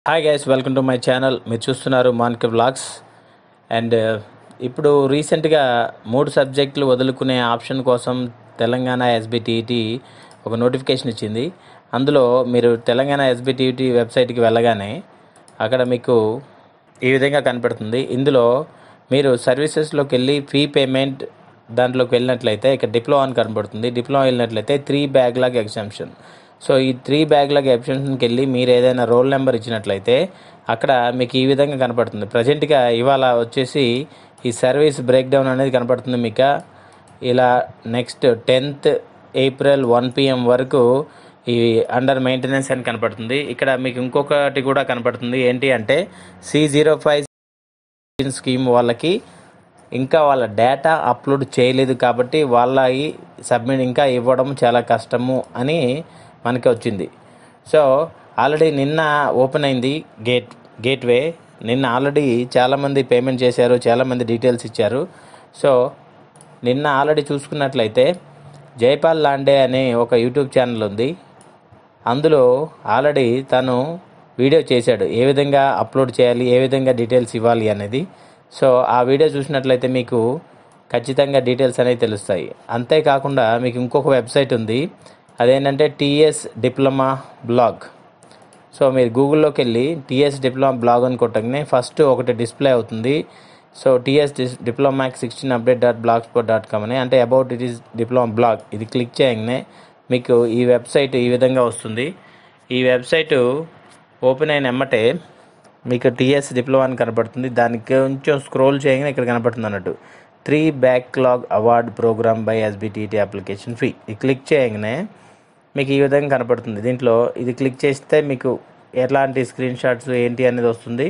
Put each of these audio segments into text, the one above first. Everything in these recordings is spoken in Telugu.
hi guys welcome to my channel మీరు చూస్తున్నారు మాన్కి బ్లాగ్స్ అండ్ ఇప్పుడు రీసెంట్గా మూడు సబ్జెక్టులు వదులుకునే ఆప్షన్ కోసం తెలంగాణ ఎస్బిటిఈటి ఒక నోటిఫికేషన్ ఇచ్చింది అందులో మీరు తెలంగాణ ఎస్బిటిఈటి వెబ్సైట్కి వెళ్ళగానే అక్కడ మీకు ఈ విధంగా కనపడుతుంది ఇందులో మీరు సర్వీసెస్లోకి వెళ్ళి ఫీ పేమెంట్ దాంట్లోకి వెళ్ళినట్లయితే ఇక్కడ డిప్లొమా అని కనబడుతుంది డిప్లొమా వెళ్ళినట్లయితే త్రీ బ్యాక్లాగ్ ఎగ్జామ్షన్ సో ఈ త్రీ బ్యాక్లాగ్ ఎగ్జామ్షన్కి వెళ్ళి మీరు ఏదైనా రోల్ నెంబర్ ఇచ్చినట్లయితే అక్కడ మీకు ఈ విధంగా కనపడుతుంది ప్రజెంట్గా ఇవాళ వచ్చేసి ఈ సర్వీస్ బ్రేక్ డౌన్ అనేది కనపడుతుంది మీకు ఇలా next tenth April one PM వరకు ఈ అండర్ మెయింటెనెన్స్ అని కనపడుతుంది ఇక్కడ మీకు ఇంకొకటి కూడా కనపడుతుంది ఏంటి అంటే సి జీరో ఫైవ్ స్కీమ్ వాళ్ళకి ఇంకా వాళ్ళ డేటా అప్లోడ్ చేయలేదు కాబట్టి వాళ్ళ ఈ సబ్మిట్ ఇంకా ఇవ్వడం చాలా కష్టము అని మనకి వచ్చింది సో ఆల్రెడీ నిన్న ఓపెన్ అయింది గేట్ గేట్వే నిన్న ఆల్రెడీ చాలామంది పేమెంట్ చేశారు చాలామంది డీటెయిల్స్ ఇచ్చారు సో నిన్న ఆల్రెడీ చూసుకున్నట్లయితే జైపాల్ లాండే అనే ఒక యూట్యూబ్ ఛానల్ ఉంది అందులో ఆల్రెడీ తను వీడియో చేశాడు ఏ విధంగా అప్లోడ్ చేయాలి ఏ విధంగా డీటెయిల్స్ ఇవ్వాలి అనేది సో ఆ వీడియో చూసినట్లయితే మీకు ఖచ్చితంగా డీటెయిల్స్ అనేవి తెలుస్తాయి అంతేకాకుండా మీకు ఇంకొక వెబ్సైట్ ఉంది అదేంటంటే టీఎస్ డిప్లొమా బ్లాగ్ సో మీరు గూగుల్లోకి వెళ్ళి టీఎస్ డిప్లొమా బ్లాగ్ అని కొట్టగానే ఫస్ట్ ఒకటి డిస్ప్లే అవుతుంది సో టీఎస్ డిప్లొమాక్ sixteen update dot blog spot dot com అని అంటే about it is diploma blog ఇది క్లిక్ చేయగానే మీకు ఈ వెబ్సైట్ ఈ విధంగా వస్తుంది ఈ వెబ్సైట్ ఓపెన్ అయిన ఎమ్మటే మీకు టీఎస్ డిప్లొమా అని కనపడుతుంది దానికి కొంచెం స్క్రోల్ చేయగానే ఇక్కడ కనపడుతుంది అన్నట్టు three backlog award programme by SBTT application fee ఇది క్లిక్ చేయగానే మీకు ఈ విధంగా కనపడుతుంది దీంట్లో ఇది క్లిక్ చేస్తే మీకు ఎలాంటి స్క్రీన్ షాట్స్ ఏంటి అనేది వస్తుంది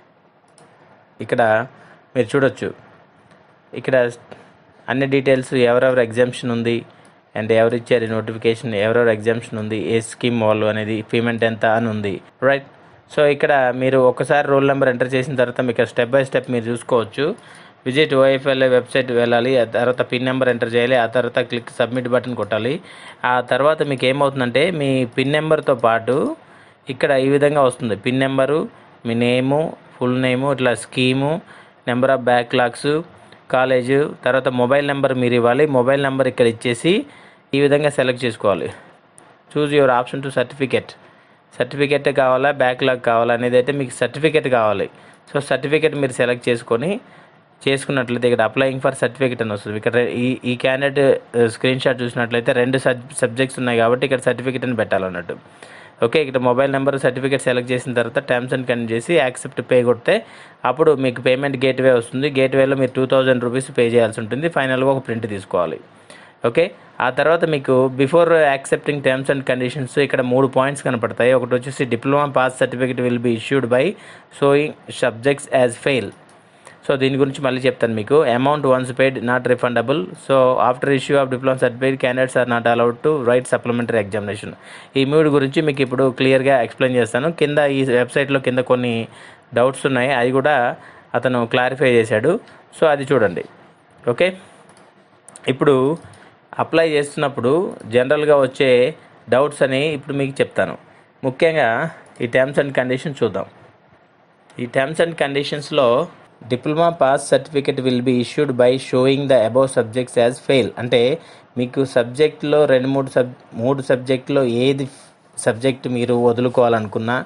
ఇక్కడ మీరు చూడొచ్చు ఇక్కడ అన్ని డీటెయిల్స్ ఎవరెవరు ఎగ్జామ్షన్ ఉంది అండ్ ఎవరు ఇచ్చారు నోటిఫికేషన్ ఎవరెవరు ఎగ్జామ్షన్ ఉంది ఏ స్కీమ్ వాళ్ళు అనేది పేమెంట్ ఎంత అని ఉంది రైట్ సో ఇక్కడ మీరు ఒకసారి రోల్ నెంబర్ ఎంటర్ చేసిన తర్వాత మీకు స్టెప్ బై స్టెప్ మీరు చూసుకోవచ్చు విజిట్ ఓఎఫ్ఎల్ఏ వెబ్సైట్ వెళ్ళాలి ఆ తర్వాత పిన్ నెంబర్ ఎంటర్ చేయాలి ఆ తర్వాత క్లిక్ సబ్మిట్ బటన్ కొట్టాలి ఆ తర్వాత మీకు ఏమవుతుందంటే మీ పిన్ నెంబర్తో పాటు ఇక్కడ ఈ విధంగా వస్తుంది పిన్ నెంబరు మీ నేము ఫుల్ నేము ఇట్లా scheme number of backlogs college తర్వాత మొబైల్ నెంబర్ మీరు ఇవ్వాలి మొబైల్ నెంబర్ ఇక్కడ ఇచ్చేసి ఈ విధంగా సెలెక్ట్ చేసుకోవాలి choose your option to certificate certificate కావాలా బ్యాక్లాగ్ కావాలా అనేది అయితే మీకు సర్టిఫికెట్ కావాలి సో సర్టిఫికెట్ మీరు సెలెక్ట్ చేసుకొని చేసుకున్నట్లయితే ఇక్కడ అప్లయింగ్ ఫర్ సర్టిఫికేట్ అని వస్తుంది ఇక్కడ ఈ ఈ క్యాండిడేట్ స్క్రీన్ షాట్ చూసినట్లయితే రెండు సబ్ సబ్జెక్ట్స్ ఉన్నాయి కాబట్టి ఇక్కడ సర్టిఫికేట్ అని పెట్టాలన్నట్టు ఓకే ఇక్కడ మొబైల్ నెంబర్ సర్టిఫికేట్ సెలెక్ట్ చేసిన తర్వాత టర్మ్స్ అండ్ కండిషన్ చేసి యాక్సెప్ట్ పే కొడితే అప్పుడు మీకు పేమెంట్ గేట్వే వస్తుంది గేట్వేలో మీరు టూ థౌజండ్ రూపీస్ పే చేయాల్సి ఉంటుంది ఫైనల్గా ఒక ప్రింట్ తీసుకోవాలి ఓకే ఆ తర్వాత మీకు before accepting terms and conditions ఇక్కడ మూడు పాయింట్స్ కనపడతాయి ఒకటి వచ్చేసి diploma pass certificate will be issued by showing subjects as fail so దీని గురించి మళ్ళీ చెప్తాను మీకు amount once paid not refundable so after issue of diploma certificate candidates are not allowed to write supplementary examination ఈ మూడు గురించి మీకు ఇప్పుడు క్లియర్గా ఎక్స్ప్లెయిన్ చేస్తాను కింద ఈ వెబ్సైట్లో కింద కొన్ని డౌట్స్ ఉన్నాయి అవి కూడా అతను క్లారిఫై చేశాడు సో అది చూడండి ఓకే ఇప్పుడు అప్లై చేస్తున్నప్పుడు జనరల్గా వచ్చే డౌట్స్ అని ఇప్పుడు మీకు చెప్తాను ముఖ్యంగా ఈ టర్మ్స్ అండ్ కండిషన్స్ చూద్దాం ఈ టర్మ్స్ అండ్ కండిషన్స్లో diploma pass certificate will be issued by showing the above subjects as fail అంటే మీకు సబ్జెక్ట్లో రెండు మూడు సబ్ మూడు సబ్జెక్టులో ఏది సబ్జెక్ట్ మీరు వదులుకోవాలనుకున్నా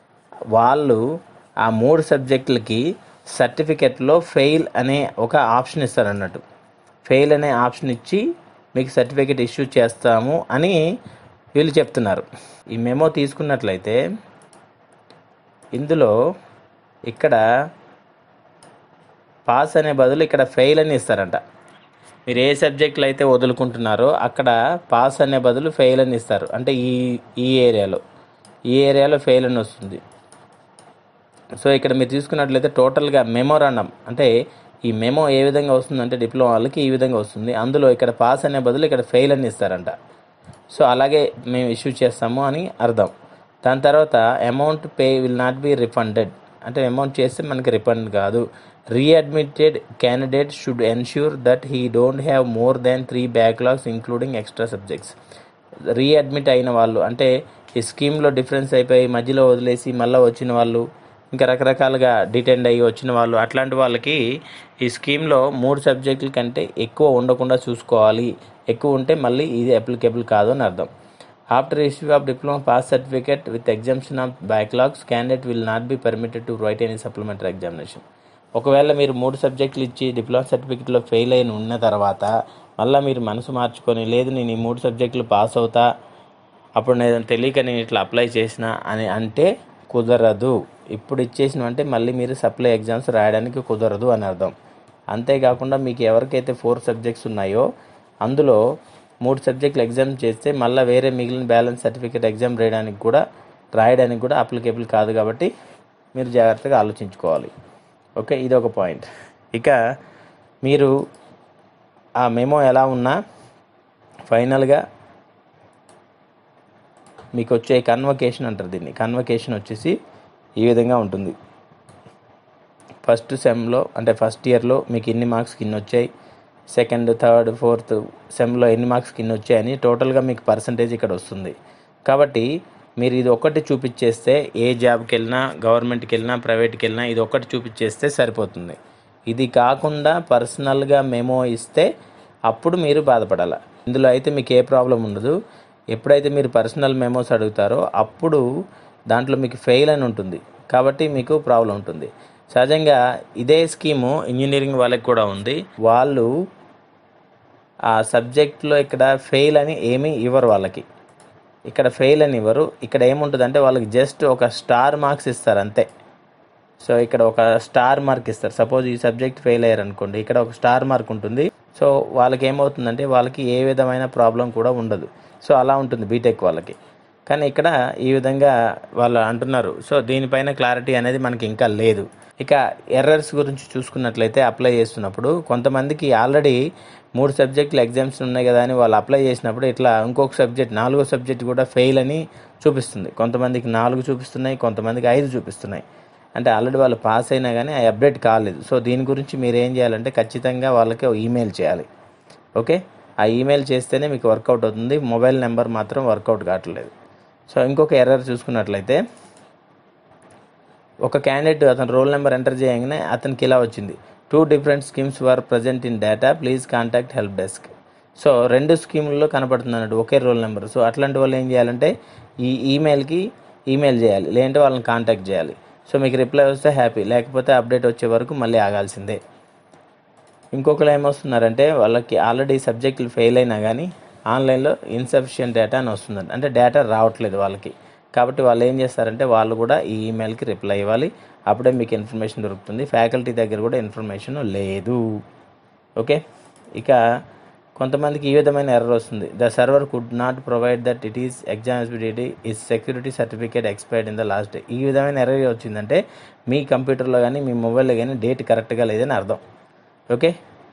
వాళ్ళు ఆ మూడు సబ్జెక్టులకి సర్టిఫికెట్లో ఫెయిల్ అనే ఒక ఆప్షన్ ఇస్తారు అన్నట్టు ఫెయిల్ అనే ఆప్షన్ ఇచ్చి మీకు సర్టిఫికేట్ ఇష్యూ చేస్తాము అని వీళ్ళు చెప్తున్నారు ఈ మెమో తీసుకున్నట్లయితే ఇందులో ఇక్కడ పాస్ అనే బదులు ఇక్కడ ఫెయిల్ అని ఇస్తారంట మీరు ఏ సబ్జెక్టులు అయితే వదులుకుంటున్నారో అక్కడ పాస్ అనే బదులు ఫెయిల్ అని ఇస్తారు అంటే ఈ ఈ ఏరియాలో ఈ ఏరియాలో ఫెయిల్ అని వస్తుంది సో ఇక్కడ మీరు తీసుకున్నట్లయితే టోటల్గా మెమోరాండం అంటే ఈ మెమో ఏ విధంగా వస్తుందంటే డిప్లొమా వాళ్ళకి ఈ విధంగా వస్తుంది అందులో ఇక్కడ పాస్ అనే బదులు ఇక్కడ ఫెయిల్ అని ఇస్తారంట సో అలాగే మేము ఇష్యూ చేస్తాము అని అర్థం దాని తర్వాత amount pay will not be refunded అంటే అమౌంట్ చేస్తే మనకి రిఫండ్ కాదు readmitted candidate should ensure that he don't have more than three backlogs including extra subjects readmit అయిన వాళ్ళు అంటే ఈ స్కీమ్లో డిఫరెన్స్ అయిపోయి మధ్యలో వదిలేసి మళ్ళీ వచ్చిన వాళ్ళు ఇంకా రకరకాలుగా డిటెండ్ అయ్యి వచ్చిన వాళ్ళు అట్లాంటి వాళ్ళకి ఈ స్కీమ్లో మూడు సబ్జెక్టుల కంటే ఎక్కువ ఉండకుండా చూసుకోవాలి ఎక్కువ ఉంటే మళ్ళీ ఇది అప్లికేబుల్ కాదు అని అర్థం after issue of diploma pass certificate with exemption of backlogs candidate will not be permitted to write any supplementary examination ఒకవేళ మీరు మూడు సబ్జెక్టులు ఇచ్చి డిప్లొమా సర్టిఫికేట్లో ఫెయిల్ అయిన ఉన్న తర్వాత మళ్ళీ మీరు మనసు మార్చుకొని లేదు నేను ఈ మూడు సబ్జెక్టులు పాస్ అవుతా అప్పుడు నేను తెలియక నేను ఇట్లా అప్లై చేసిన అని అంటే కుదరదు ఇప్పుడు ఇచ్చేసినవంటే మళ్ళీ మీరు సప్లై ఎగ్జామ్స్ రాయడానికి కుదరదు అని అర్థం అంతేకాకుండా మీకు ఎవరికైతే ఫోర్ సబ్జెక్ట్స్ ఉన్నాయో అందులో మూడు సబ్జెక్టులు ఎగ్జామ్ చేస్తే మళ్ళీ వేరే మిగిలిన బ్యాలెన్స్ సర్టిఫికేట్ ఎగ్జామ్ రాయడానికి కూడా రాయడానికి కూడా అప్లికేబుల్ కాదు కాబట్టి మీరు జాగ్రత్తగా ఆలోచించుకోవాలి ఓకే ఇది ఒక పాయింట్ ఇక మీరు ఆ మెమో ఎలా ఉన్నా ఫైనల్గా మీకు వచ్చే కన్వకేషన్ అంటారు దీన్ని కన్వకేషన్ వచ్చేసి ఈ విధంగా ఉంటుంది ఫస్ట్ సెమ్లో అంటే ఫస్ట్ ఇయర్లో మీకు ఎన్ని మార్క్స్ కింద వచ్చాయి సెకండ్ థర్డ్ ఫోర్త్ సెమ్లో ఎన్ని మార్క్స్ కింద వచ్చాయని టోటల్గా మీకు పర్సంటేజ్ ఇక్కడ వస్తుంది కాబట్టి మీరు ఇది ఒక్కటి చూపించేస్తే ఏ జాబ్కి వెళ్ళినా గవర్నమెంట్కి వెళ్ళినా ప్రైవేట్కి వెళ్ళినా ఇది ఒక్కటి చూపించేస్తే సరిపోతుంది ఇది కాకుండా పర్సనల్గా మెమో ఇస్తే అప్పుడు మీరు బాధపడాలి ఇందులో అయితే మీకు ఏ ప్రాబ్లం ఉండదు ఎప్పుడైతే మీరు పర్సనల్ మెమోస్ అడుగుతారో అప్పుడు దాంట్లో మీకు ఫెయిల్ అని ఉంటుంది కాబట్టి మీకు ప్రాబ్లం ఉంటుంది సహజంగా ఇదే స్కీము ఇంజనీరింగ్ వాళ్ళకి కూడా ఉంది వాళ్ళు ఆ సబ్జెక్ట్లో ఇక్కడ ఫెయిల్ అని ఏమీ ఇవ్వరు వాళ్ళకి ఇక్కడ ఫెయిల్ అని ఇవ్వరు ఇక్కడ ఏముంటుందంటే వాళ్ళకి జస్ట్ ఒక స్టార్ మార్క్స్ ఇస్తారు అంతే సో ఇక్కడ ఒక స్టార్ మార్క్ ఇస్తారు సపోజ్ ఈ సబ్జెక్ట్ ఫెయిల్ అయ్యారు అనుకోండి ఇక్కడ ఒక స్టార్ మార్క్ ఉంటుంది సో వాళ్ళకి ఏమవుతుందంటే వాళ్ళకి ఏ విధమైన ప్రాబ్లం కూడా ఉండదు సో అలా ఉంటుంది బీటెక్ వాళ్ళకి కానీ ఇక్కడ ఈ విధంగా వాళ్ళు అంటున్నారు సో దీనిపైన క్లారిటీ అనేది మనకి ఇంకా లేదు ఇక ఎర్రర్స్ గురించి చూసుకున్నట్లయితే అప్లై చేస్తున్నప్పుడు కొంతమందికి ఆల్రెడీ మూడు సబ్జెక్టులు ఎగ్జామ్స్ ఉన్నాయి కదా అని వాళ్ళు అప్లై చేసినప్పుడు ఇట్లా ఇంకొక సబ్జెక్ట్ నాలుగో సబ్జెక్ట్ కూడా ఫెయిల్ అని చూపిస్తుంది కొంతమందికి నాలుగు చూపిస్తున్నాయి కొంతమందికి ఐదు చూపిస్తున్నాయి అంటే ఆల్రెడీ వాళ్ళు పాస్ అయినా కానీ ఆ అప్డేట్ కాలేదు సో దీని గురించి మీరు ఏం చేయాలంటే ఖచ్చితంగా వాళ్ళకి ఈమెయిల్ చేయాలి ఓకే ఆ ఈమెయిల్ చేస్తేనే మీకు వర్కౌట్ అవుతుంది మొబైల్ నెంబర్ మాత్రం వర్కౌట్ కావట్లేదు సో ఇంకొక ఎర్రర్ చూసుకున్నట్లయితే ఒక క్యాండిడేట్ అతను రోల్ నెంబర్ ఎంటర్ చేయగానే అతనికి ఇలా వచ్చింది two different schemes were present in data please contact help desk so రెండు స్కీముల్లో కనపడుతుంది అన్నట్టు ఒకే రోల్ నెంబర్ సో అట్లాంటి వాళ్ళు ఏం చేయాలంటే ఈ ఈమెయిల్కి ఈమెయిల్ చేయాలి లేదంటే వాళ్ళని కాంటాక్ట్ చేయాలి సో మీకు రిప్లై వస్తే హ్యాపీ లేకపోతే అప్డేట్ వచ్చే వరకు మళ్ళీ ఆగాల్సిందే ఇంకొకరు ఏమొస్తున్నారంటే వాళ్ళకి ఆల్రెడీ సబ్జెక్టులు ఫెయిల్ అయినా కానీ ఆన్లైన్లో ఇన్సఫిషియంట్ డేటా అని వస్తుందండి అంటే డేటా రావట్లేదు వాళ్ళకి కాబట్టి వాళ్ళు ఏం చేస్తారంటే వాళ్ళు కూడా ఈ ఈమెయిల్కి రిప్లై ఇవ్వాలి అప్పుడే మీకు ఇన్ఫర్మేషన్ దొరుకుతుంది ఫ్యాకల్టీ దగ్గర కూడా ఇన్ఫర్మేషన్ లేదు ఓకే ఇక కొంతమందికి ఈ విధమైన ఎర్రర్ వస్తుంది the server could not provide that it is examinability is security certificate expired in the last day ఈ విధమైన ఎర్రర్ వచ్చిందంటే మీ కంప్యూటర్లో కానీ మీ మొబైల్లో కానీ డేట్ కరెక్ట్గా లేదని అర్థం ఓకే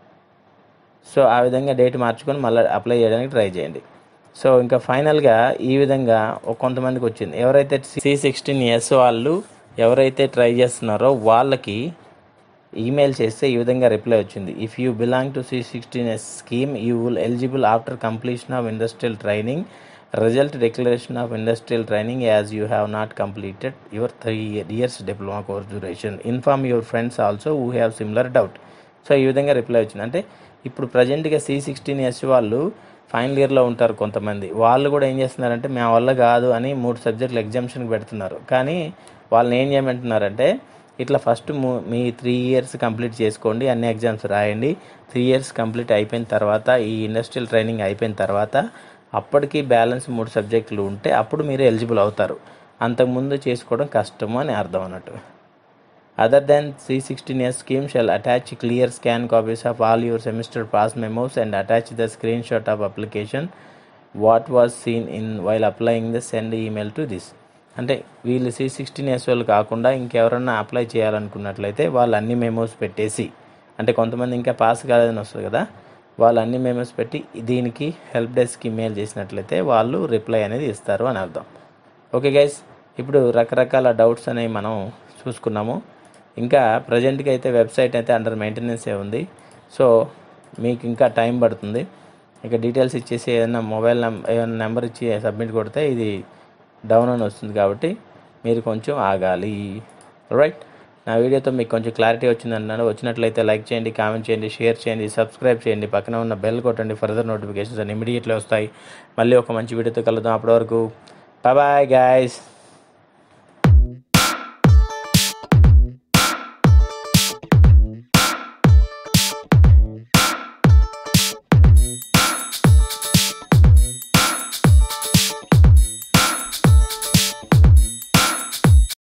సో ఆ విధంగా డేట్ మార్చుకొని మళ్ళీ అప్లై చేయడానికి ట్రై చేయండి సో ఇంకా ఫైనల్గా ఈ విధంగా ఒక కొంతమందికి వచ్చింది ఎవరైతే సి సిక్స్టీన్ ఎస్ వాళ్ళు ఎవరైతే ట్రై చేస్తున్నారో వాళ్ళకి ఈమెయిల్ చేస్తే ఈ విధంగా రిప్లై వచ్చింది if you belong to C sixteen S scheme you will eligible after completion of industrial training result declaration of industrial training as you have not completed your three years diploma course duration inform your friends also who have similar doubt so ఈ విధంగా రిప్లై వచ్చింది అంటే ఇప్పుడు ప్రజెంట్గా సి సిక్స్టీన్ ఎస్ వాళ్ళు ఫైనల్ ఇయర్లో ఉంటారు కొంతమంది వాళ్ళు కూడా ఏం చేస్తున్నారంటే మా వల్ల కాదు అని మూడు సబ్జెక్టులు ఎగ్జామ్షన్కి పెడుతున్నారు కానీ వాళ్ళని ఏం చేయమంటున్నారంటే ఇట్లా ఫస్ట్ మీ త్రీ ఇయర్స్ కంప్లీట్ చేసుకోండి అన్ని ఎగ్జామ్స్ రాయండి త్రీ ఇయర్స్ కంప్లీట్ అయిపోయిన తర్వాత ఈ ఇండస్ట్రియల్ ట్రైనింగ్ అయిపోయిన తర్వాత అప్పటికి బ్యాలెన్స్ మూడు సబ్జెక్టులు ఉంటే అప్పుడు మీరు ఎలిజిబుల్ అవుతారు అంతకుముందు చేసుకోవడం కష్టము అని అర్థం అన్నట్టు other then C sixteen years scheme shall attach clear scan copies of all your semester pass memos and attach the screenshot of application what was seen in while applying the send email to this అంటే వీళ్ళు సి సిక్స్టీన్ ఇయర్స్ వాళ్ళు కాకుండా ఇంకెవరన్నా అప్లై చేయాలనుకున్నట్లయితే వాళ్ళు అన్ని మెమోస్ పెట్టేసి అంటే కొంతమంది ఇంకా పాస్ కాలేదని వస్తుంది కదా వాళ్ళు అన్ని మెమోస్ పెట్టి దీనికి హెల్ప్ డెస్క్కి మెయిల్ చేసినట్లయితే వాళ్ళు రిప్లై అనేది ఇస్తారు అని అర్థం ఓకే గైస్ ఇప్పుడు రకరకాల డౌట్స్ అనేవి మనం చూసుకున్నాము ఇంకా ప్రజెంట్గా అయితే వెబ్సైట్ అయితే అండర్ మెయింటెనెన్సే ఉంది సో మీకు ఇంకా టైం పడుతుంది ఇక డీటెయిల్స్ ఇచ్చేసి ఏదైనా మొబైల్ నెంబర్ ఏదైనా నెంబర్ ఇచ్చి సబ్మిట్ కొడితే ఇది డౌన్ అని వస్తుంది కాబట్టి మీరు కొంచెం ఆగాలి రైట్ నా వీడియోతో మీకు కొంచెం క్లారిటీ వచ్చింది అన్నాను వచ్చినట్లయితే లైక్ చేయండి కామెంట్ చేయండి షేర్ చేయండి సబ్స్క్రైబ్ చేయండి పక్కన ఉన్న బెల్ కొట్టండి ఫర్దర్ నోటిఫికేషన్స్ అని ఇమీడియట్లీ వస్తాయి మళ్ళీ ఒక మంచి వీడియోతో కలుద్దాం అప్పటి వరకు బాయ్ గాయస్